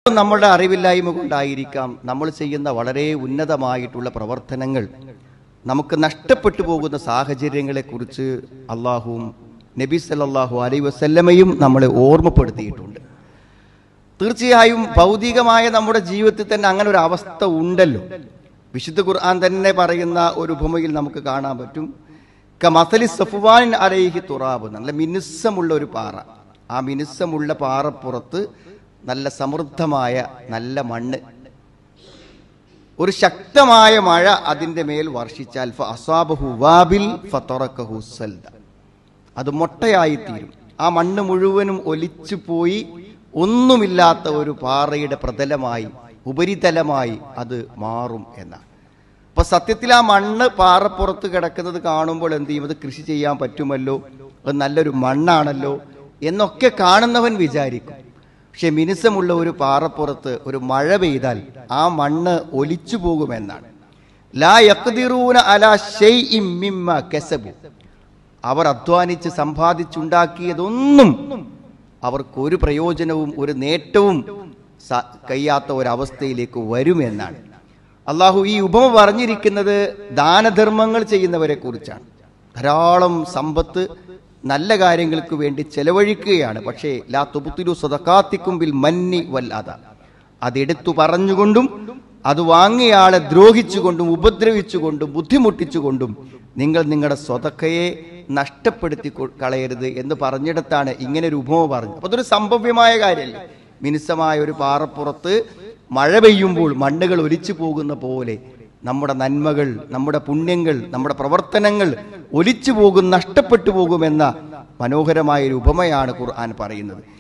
നമ്മുടെ അറിവില്ലായ്മ കൊണ്ടായിരിക്കാം നമ്മൾ ചെയ്യുന്ന വളരെ ഉന്നതമായിട്ടുള്ള പ്രവർത്തനങ്ങൾ നമുക്ക് നഷ്ടപ്പെട്ടു പോകുന്ന സാഹചര്യങ്ങളെക്കുറിച്ച് അള്ളാഹുവും നബി സല്ലല്ലാഹു അലൈ വസല്ലമയും നമ്മളെ ഓർമ്മപ്പെടുത്തിയിട്ടുണ്ട് തീർച്ചയായും ഭൗതികമായ നമ്മുടെ ജീവിതത്തിൽ തന്നെ അങ്ങനെ ഒരു അവസ്ഥ ഉണ്ടല്ലോ വിശുദ്ധ ഖുർആൻ തന്നെ പറയുന്ന ഒരു ഉപമയിൽ നമുക്ക് കാണാൻ പറ്റും കമസലി സഫുവാൻ അലൈഹി തുറാബ് നല്ല മിനുസമുള്ള ഒരു പാറ ആ മിനുസമുള്ള പാറപ്പുറത്ത് നല്ല സമൃദ്ധമായ നല്ല മണ്ണ് ഒരു ശക്തമായ മഴ അതിന്റെ മേൽ വർഷിച്ചാൽ ഫ അസ്വാബഹു വാബിൽ ഫതറക്കഹു സൽദ അത് മൊട്ടയായിത്തീരും ആ മണ്ണ് മുഴുവനും ഒലിച്ചു പോയി ഒന്നുമില്ലാത്ത ഒരു പാറയുടെ പ്രതലമായി ഉപരിതലമായി അത് മാറും എന്നാണ് അപ്പൊ സത്യത്തിൽ ആ മണ്ണ് പാറപ്പുറത്ത് കിടക്കുന്നത് കാണുമ്പോൾ എന്ത് ചെയ്യും അത് കൃഷി ചെയ്യാൻ പറ്റുമല്ലോ അത് നല്ലൊരു മണ്ണാണല്ലോ എന്നൊക്കെ കാണുന്നവൻ വിചാരിക്കും പക്ഷെ മിനുസമുള്ള ഒരു പാറപ്പുറത്ത് ഒരു മഴ പെയ്താൽ ആ മണ്ണ് ഒലിച്ചു പോകുമെന്നാണ് ലാ യഖ്ദിറൂന അലാ ഷൈഇം മിമ്മ കസബു അവർ അധ്വാനിച്ച് സമ്പാദിച്ചുണ്ടാക്കിയതൊന്നും അവർക്ക് ഒരു പ്രയോജനവും ഒരു നേട്ടവും സ- കഴിയാത്ത ഒരവസ്ഥയിലേക്ക് വരുമെന്നാണ് അള്ളാഹു ഈ ഉപമ പറഞ്ഞിരിക്കുന്നത് ദാനധർമ്മങ്ങൾ ചെയ്യുന്നവരെ കുറിച്ചാണ് ധാരാളം സമ്പത്ത് നല്ല കാര്യങ്ങൾക്ക് വേണ്ടി ചെലവഴിക്കുകയാണ് പക്ഷേ ലാ തുബുത്തിരു സ്വതക്കാത്തിക്കുമ്പിൽ മന്നി വൽ അത അതെടുത്തു പറഞ്ഞുകൊണ്ടും അത് വാങ്ങിയയാളെ ദ്രോഹിച്ചുകൊണ്ടും ഉപദ്രവിച്ചുകൊണ്ടും ബുദ്ധിമുട്ടിച്ചുകൊണ്ടും നിങ്ങൾ നിങ്ങളുടെ സ്വതക്കയെ നഷ്ടപ്പെടുത്തി കൊ- കളയരുത് എന്ന് പറഞ്ഞിടത്താണ് ഇങ്ങനെ ഒരു ഉപമ പറഞ്ഞു അപ്പൊ അതൊരു സംഭവ്യമായ കാര്യമല്ലേ മിനുസമായ ഒരു പാറപ്പുറത്ത് മഴ പെയ്യുമ്പോൾ മണ്ണുകൾ ഒലിച്ചു പോകുന്ന പോലെ നമ്മുടെ നന്മകൾ നമ്മുടെ പുണ്യങ്ങൾ നമ്മുടെ പ്രവർത്തനങ്ങൾ ഒലിച്ചു പോകും നഷ്ടപ്പെട്ടു പോകുമെന്ന മനോഹരമായ ഒരു ഉപമയാണ് ഖുർആൻ പറയുന്നത്